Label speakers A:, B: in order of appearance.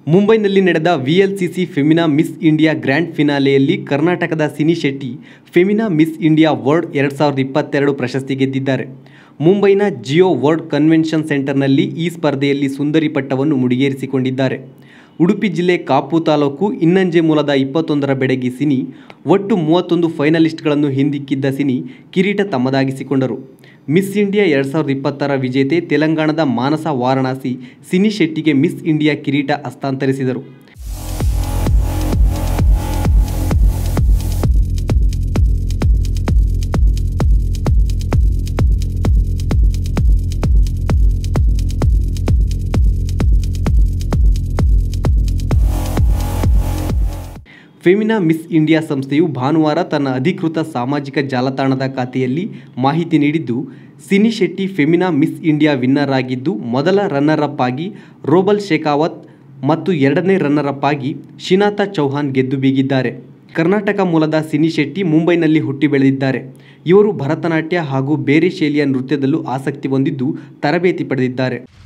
A: ಮುಂಬೈನಲ್ಲಿ ನಡೆದ VLCC Femina Miss India grand ಫಿನಾಲೆಯಲ್ಲಿ ಕರ್ನಾಟಕದ Sini Shetty Femina Miss India World ಎರಡು ಸಾವಿರದ ಇಪ್ಪತ್ತೆರಡು ಪ್ರಶಸ್ತಿ ಗೆದ್ದಿದ್ದಾರೆ ಮುಂಬೈನ ಜಿಯೋ ವರ್ಲ್ಡ್ ಕನ್ವೆನ್ಷನ್ ಸೆಂಟರ್ನಲ್ಲಿ ಈ ಸ್ಪರ್ಧೆಯಲ್ಲಿ ಸುಂದರಿ ಪಟ್ಟವನ್ನು ಮುಡಿಗೇರಿಸಿಕೊಂಡಿದ್ದಾರೆ ಉಡುಪಿ ಜಿಲ್ಲೆ ಕಾಪು ತಾಲೂಕು ಇನ್ನಂಜೆ ಮೂಲದ ಇಪ್ಪತ್ತೊಂದರ ಬೆಡಗಿ ಸಿನಿ ಒಟ್ಟು ಮೂವತ್ತೊಂದು ಫೈನಲಿಸ್ಟ್ಗಳನ್ನು ಹಿಂದಿಕ್ಕಿದ್ದ ಸಿನಿ ಕಿರೀಟ ತಮ್ಮದಾಗಿಸಿಕೊಂಡರು ಮಿಸ್ ಇಂಡಿಯಾ ಎರಡು ಸಾವಿರದ ಇಪ್ಪತ್ತರ ವಿಜೇತೆ ತೆಲಂಗಾಣದ ಮಾನಸ ವಾರಣಾಸಿ ಸಿನಿ ಶೆಟ್ಟಿಗೆ ಮಿಸ್ ಇಂಡಿಯಾ ಕಿರೀಟ ಹಸ್ತಾಂತರಿಸಿದರು ಫೆಮಿನಾ ಮಿಸ್ ಇಂಡಿಯಾ ಸಂಸ್ಥೆಯು ಭಾನುವಾರ ತನ್ನ ಅಧಿಕೃತ ಸಾಮಾಜಿಕ ಜಾಲತಾಣದ ಖಾತೆಯಲ್ಲಿ ಮಾಹಿತಿ ನೀಡಿದ್ದು Sini Shetty Femina Miss India winner ಆಗಿದ್ದು ಮೊದಲ ರನ್ನರ್ ಅಪ್ ಆಗಿ ರೋಬಲ್ ಶೇಖಾವತ್ ಮತ್ತು ಎರಡನೇ ರನ್ನರ್ ಅಪ್ ಆಗಿ ಶಿನಾತಾ ಚೌಹಾನ್ ಗೆದ್ದು ಬೀಗಿದ್ದಾರೆ ಕರ್ನಾಟಕ ಮೂಲದ ಸಿನಿ ಶೆಟ್ಟಿ ಮುಂಬೈನಲ್ಲಿ ಹುಟ್ಟಿ ಬೆಳೆದಿದ್ದಾರೆ ಇವರು ಭರತನಾಟ್ಯ ಹಾಗೂ ಬೇರೆ ಶೈಲಿಯ ನೃತ್ಯದಲ್ಲೂ ಆಸಕ್ತಿ ಹೊಂದಿದ್ದು ತರಬೇತಿ ಪಡೆದಿದ್ದಾರೆ